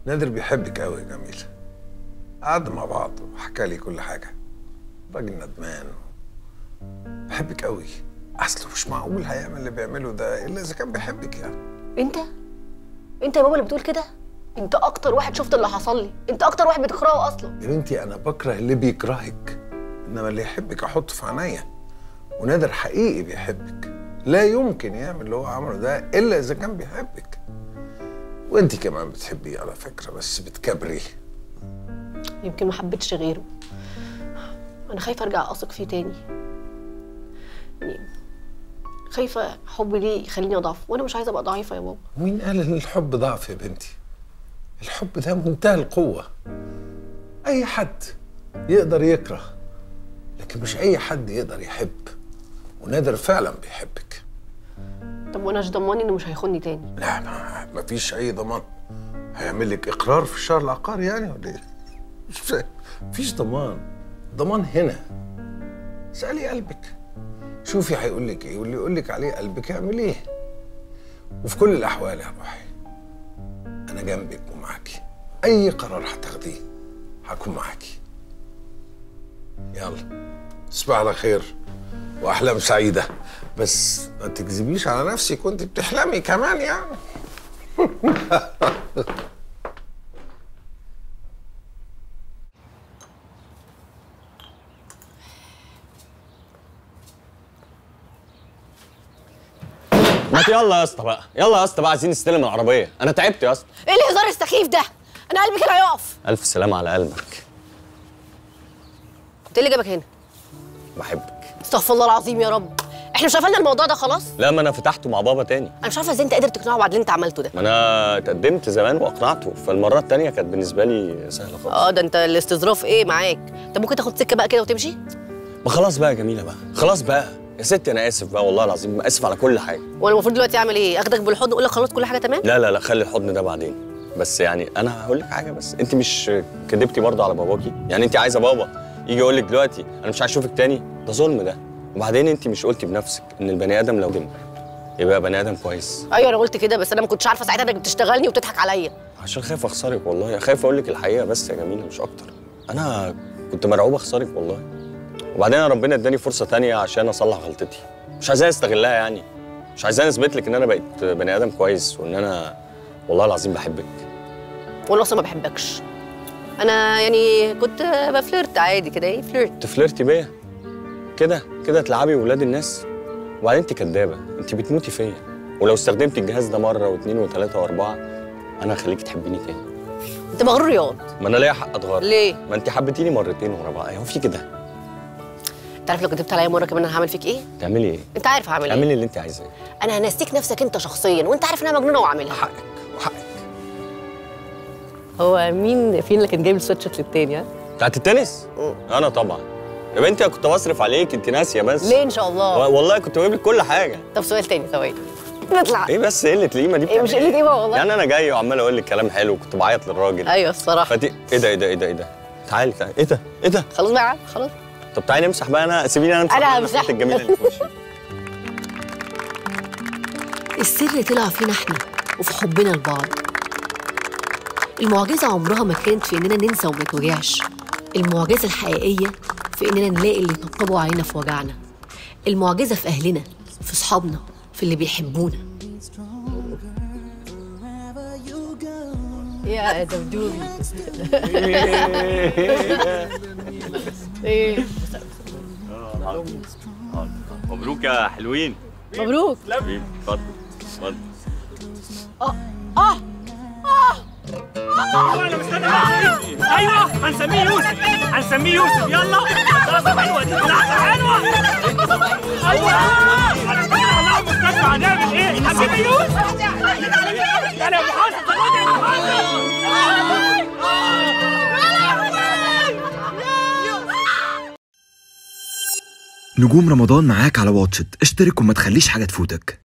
نادر بيحبك قوي يا جميلة قعدنا مع بعض وحكى لي كل حاجة راجل ندمان بحبك قوي اصله مش معقول هيعمل اللي بيعمله ده الا اذا كان بيحبك يعني انت انت يا بابا اللي بتقول كده انت اكتر واحد شفت اللي حصل لي انت اكتر واحد بتكرهه اصلا يا بنتي انا بكره اللي بيكرهك انما اللي يحبك احطه في عينيا ونادر حقيقي بيحبك لا يمكن يعمل اللي هو عمله ده الا اذا كان بيحبك وانت كمان بتحبيه على فكره بس بتكبريه يمكن ما حبيتش غيره انا خايفه ارجع اثق فيه تاني يعني خايفه حبي ليه يخليني اضعف وانا مش عايزه ابقى ضعيفه يا بابا مين قال ان الحب ضعف يا بنتي الحب ده منتهى القوه اي حد يقدر يكره لكن مش اي حد يقدر يحب ونادر فعلا بيحبك طب وانا مش ضماني انه مش هيخوني تاني لا ما ما فيش اي ضمان هيعمل لك اقرار في الشهر العقاري يعني ولا ايه مش فاهم مفيش ضمان ضمان هنا اسالي قلبك شوفي هيقول لك ايه واللي يقول لك عليه قلبك اعمليه وفي كل الاحوال يا روحي انا جنبك ومعاكي اي قرار هتاخديه هكون معاكي يلا تصبح على خير واحلام سعيده بس ما تكذبيش على نفسك وانت بتحلمي كمان يعني ما يلا يا اسطى بقى يلا يا اسطى بقى عايزين نستلم العربيه انا تعبت يا اسطى ايه الهزار السخيف ده انا قلبي كده هيقف الف سلامه على قلبك انت إيه اللي جابك هنا بحبك استغفر الله العظيم يا رب احنا مش قفلنا الموضوع ده خلاص لا ما انا فتحته مع بابا تاني انا مش عارفه ازاي انت قادر تقنعه بعد اللي انت عملته ده ما انا اتقدمت زمان واقنعته فالمره التانيه كانت بالنسبه لي سهله خالص اه ده انت الاستظراف ايه معاك انت ممكن تاخد سكه بقى كده وتمشي ما خلاص بقى يا جميله بقى خلاص بقى يا ستي انا اسف بقى والله العظيم اسف على كل حاجه وانا المفروض دلوقتي اعمل ايه اخدك بالحضن واقول لك خلاص كل حاجه تمام لا لا لا خلي الحضن ده بعدين بس يعني انا هقول لك حاجه بس انت مش كدبتي برضه على باباكي يعني انت عايزه بابا يجي يقول لك دلوقتي انا مش عايز اشوفك تاني ده ظلم ده وبعدين انت مش قلتي بنفسك ان البني ادم لو دم يبقى بني ادم كويس ايوه انا قلت كده بس انا ما كنتش عارفه ساعتها انك بتشتغلني وبتضحك عليا عشان خايف اخسرك والله خايف اقول لك الحقيقه بس يا جميله مش اكتر انا كنت مرعوب اخسرك والله وبعدين أنا ربنا اداني فرصه تانية عشان اصلح غلطتي مش عايزاه استغلها يعني مش عايزاه اثبت لك ان انا بقيت بني ادم كويس وان انا والله العظيم بحبك وانا اصلا ما بحبكش انا يعني كنت بفلرت عادي كده ايه فلرت تفلرتي بيا كده كده تلعبي ولاد الناس وبعدين انت كدابه انت بتموتي فيا ولو استخدمت الجهاز ده مره واثنين وثلاثه واربعه انا هخليكي تحبيني تاني انت مغرور رياض ما انا ليا حق اتغير ليه؟ ما انت حبيتيني مرتين ورا بعض هو في كده انت عارف لو كدبت عليا مره كمان انا هعمل فيك ايه تعملي ايه انت عارف هعمل ايه اعملي اللي انت عايزاه انا هنسيك نفسك انت شخصيا وانت عارف انها مجنونه واعملها حقك وحقك هو مين فين اللي كان جايب السويت شيرت للتاني ها بتاعت التنس انا طبعا يا بنتي انا كنت بصرف عليك انت ناسيه بس ليه ان شاء الله و- والله كنت بجيب لك كل حاجه طب سؤال تاني ثواني نطلع ايه بس قله القيمه دي إيه مش بتعمل قلة قيمة والله. يعني انا جاي وعمال اقول لك كلام حلو وكنت بعيط للراجل ايوه الصراحه فدي ايه ده ايه ده ايه ده ايه ده تعالي تعالي ايه ده ايه ده خلاص بقى خلاص طب تعالي نمسح بقى انا سيبيني انا امسح أنا بقى همسح. الحاجات الجميله اللي في وشي السر طلع فينا احنا وفي حبنا لبعض المعجزة عمرها ما كانت في إننا ننسى وما نتوجعش المعجزة الحقيقية في إننا نلاقي اللي يطبطبوا علينا في وجعنا المعجزة في أهلنا في صحابنا في اللي بيحبونا يا دبدوبي ايه مبروك يا حلوين مبروك حبيبي اتفضل اتفضل ايوه هنسميه يوسف هنسميه يوسف يلا دراسه حلوه دي دراسه حلوه ايوه هنطلع المستشفى هنعمل ايه حبيبي يوسف يلا يا ابو حسن خد يا ابو حسن نجوم رمضان معاك على واتشت اشترك وما تخليش حاجة تفوتك